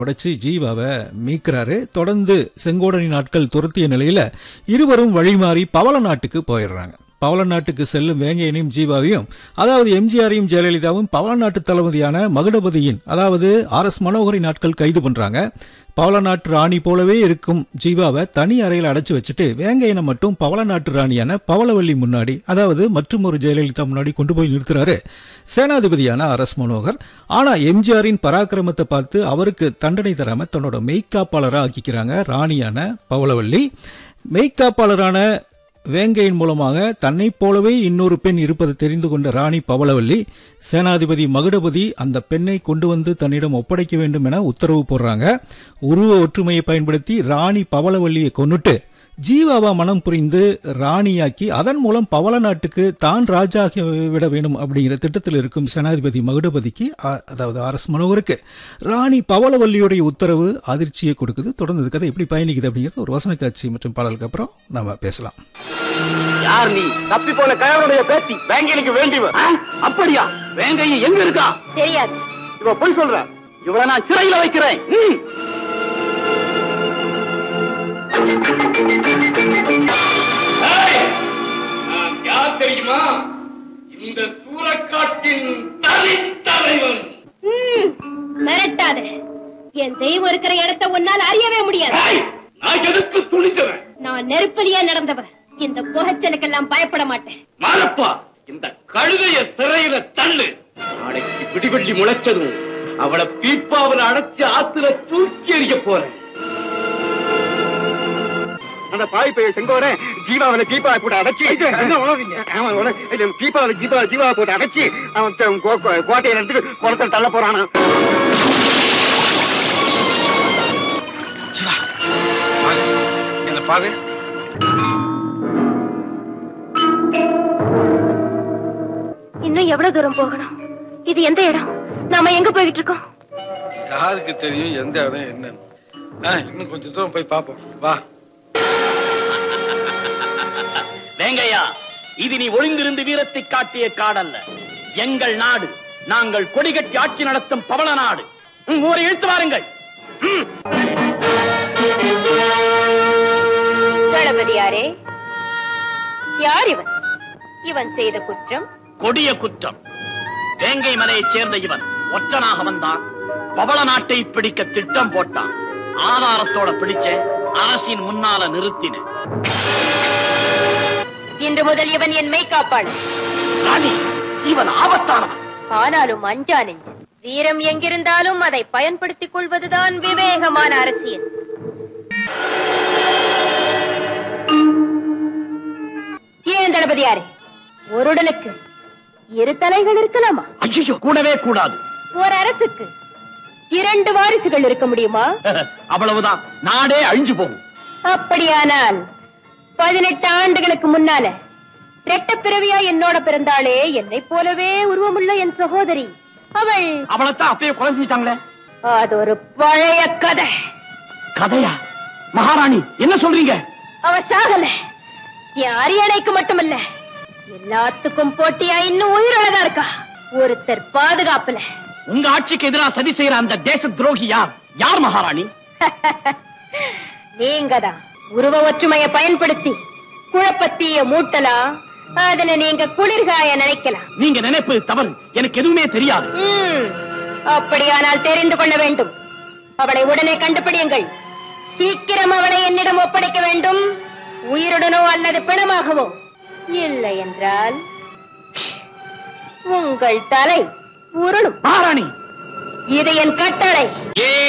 உடைச்சு ஜீவாவை மீட்கிறாரு தொடர்ந்து செங்கோடனி நாட்கள் துரத்திய நிலையில இருவரும் வழிமாறி பவள நாட்டுக்கு போயிடுறாங்க பவள நாட்டுக்கு செல்லும் வேங்கையனையும் ஜீவாவையும் அதாவது எம்ஜிஆரையும் ஜெயலலிதாவும் பவள நாட்டு தளபதியான மகுடபதியின் அதாவது ஆர் எஸ் மனோகரி நாட்கள் கைது பண்றாங்க பவள நாட்டு ராணி போலவே இருக்கும் ஜீவாவை தனி அறையில் அடைச்சு வச்சுட்டு வேங்கையனை மட்டும் பவள நாட்டு ராணியான பவளவள்ளி முன்னாடி அதாவது மற்றும் ஒரு ஜெயலலிதா முன்னாடி கொண்டு போய் நிறுத்துறாரு சேனாதிபதியான ஆர் எஸ் மனோகர் ஆனா எம்ஜிஆரின் பராக்கிரமத்தை பார்த்து அவருக்கு தண்டனை தராம தன்னோட மெய்க்காப்பாளராக ஆக்கிக்கிறாங்க ராணியான பவளவள்ளி மெய்க்காப்பாளரான வேங்கையின் மூலமாக தன்னைப் போலவே இன்னொரு பெண் இருப்பது தெரிந்து கொண்ட ராணி பவளவல்லி சேனாதிபதி மகுடபதி அந்த பெண்ணை கொண்டு வந்து தன்னிடம் ஒப்படைக்க வேண்டும் என உத்தரவு போடுறாங்க உருவ ஒற்றுமையை பயன்படுத்தி ராணி பவளவல்லியை கொன்னுட்டு ஜீவாவா மனம் புரிந்து ராணியாக்கி அதன் மூலம் பவள நாட்டுக்கு தான் ராஜாகி விட வேண்டும் அப்படிங்கிற திட்டத்தில் இருக்கும் சேனாதிபதி மகுடபதிக்கு அ- அதாவது ஆர் எஸ் மனோகருக்கு ராணி பவளவல்லியுடைய உத்தரவு அதிர்ச்சியை கொடுக்குது தொடர்ந்து இந்த கதை எப்படி பயணிக்குது அப்படிங்கிறது ஒரு வசன காட்சி மற்றும் பாடலுக்கு அப்புறம் நாம பேசலாம் யார் நீ தப்பி போன கயவனுடைய பேத்தி வேங்கையனுக்கு வேண்டியவ ஆ? அப்படியா வேங்கைய எங்க இருக்கா தெரியாது இவ பொய் சொல்ற இவள நான் சிறையில வைக்கிறேன் ம். ஏய், நான் யார் தெரியுமா இந்த சூரக்காட்டின் தனித்தலைவன் ம், மிரட்டாத என் தெய்வம் இருக்கிற இடத்தை உன்னால் அறியவே முடியாது ஏய், நான் எதுக்கு துணிச்சவன் நான் நெருப்பிலேயே நடந்தவன் இந்த புகைச்சலுக்கெல்லாம் பயப்பட மாட்டேன் மாரப்பா இந்த கழுதைய சிறையில தள்ளு நாளைக்கு பிடிவள்ளி முளைச்சதும் அவளை பீப்பாவில் அடைச்சு ஆத்துல தூக்கி எறிய போறேன் அந்த பாய் பைய செங்கோட ஜீவாவில தீபாவை போட்டு அடைச்சி என்ன உணவுங்க அவன் உண- இது தீபாவில ஜீபா ஜீவாவை போட்டு அடைச்சி அவன் த- கோ- கோ- கோட்டையில இருந்து குளத்தில் தள்ள போறானா என்ன பாரு இன்னும் எவ்வளவு தூரம் போகணும் இது எந்த இடம் நாம எங்க போய்கிட்டு இருக்கோம் யாருக்கு தெரியும் எந்த இடம் என்னன்னு ஆ, இன்னும் கொஞ்சம் தூரம் போய் பார்ப்போம் வா வேங்கையா இது நீ ஒளிந்திருந்து வீரத்தை காட்டிய காடல்ல எங்கள் நாடு நாங்கள் கொடிகட்டி ஆட்சி நடத்தும் பவள நாடு ம், ஊரை இழுத்து வாருங்கள் ம். தளபதியாரே யார் இவன் இவன் செய்த குற்றம் கொடிய குற்றம் வேங்கை மலையைச் சேர்ந்த இவன் ஒற்றனாக வந்தான் பவள நாட்டை பிடிக்க திட்டம் போட்டான் ஆதாரத்தோட பிடிச்ச அரசின் முன்னால நிறுத்தின இன்று முதல் இவன் என் மெய்காப்பாளன் ராணி இவன் ஆபத்தானவன் ஆனாலும் அஞ்சா நெஞ்சு வீரம் எங்கிருந்தாலும் அதை பயன்படுத்திக் கொள்வதுதான் விவேகமான அரசியல் ஏன் தளபதியாரே ஒரு உடலுக்கு இரு தலைகள் இருக்கலாமா ஐயோ கூடவே கூடாது ஒரு அரசுக்கு இரண்டு வாரிசுகள் இருக்க முடியுமா அவ்வளவுதான் நாடே அழிஞ்சு போகும் அப்படியானால் பதினெட்டு ஆண்டுகளுக்கு முன்னால ரெட்ட பிறவியா என்னோட பிறந்தாளே என்னைப் போலவே உருவமுள்ள என் சகோதரி அவள் அவளைத்தான் அப்பயே கொலை செஞ்சிட்டாங்களே அது ஒரு பழைய கதை கதையா மகாராணி என்ன சொல்றீங்க அவ சாகல என் அரியணைக்கு மட்டுமல்ல எல்லாத்துக்கும் போட்டியா இன்னும் உயிரோடதான் இருக்கா ஒருத்தர் பாதுகாப்புல உங்க ஆட்சிக்கு எதிராக சதி செய்யற அந்த தேச துரோகி யார் யார் மகாராணி நீங்கதான் உருவ ஒற்றுமையை பயன்படுத்தி குழப்பத்தீய மூட்டலாம் அதுல நீங்க குளிர்காய நினைக்கலாம் நீங்க நினைப்பது தவறு எனக்கு எதுவுமே தெரியாது ம், அப்படியானால் தெரிந்து கொள்ள வேண்டும் அவளை உடனே கண்டுபிடியுங்கள் சீக்கிரம் அவளை என்னிடம் ஒப்படைக்க வேண்டும் உயிருடனோ அல்லது பிணமாகவோ இல்லை என்றால் உங்கள் தலை உருளும் மகாராணி இது என் கட்டளை ஏ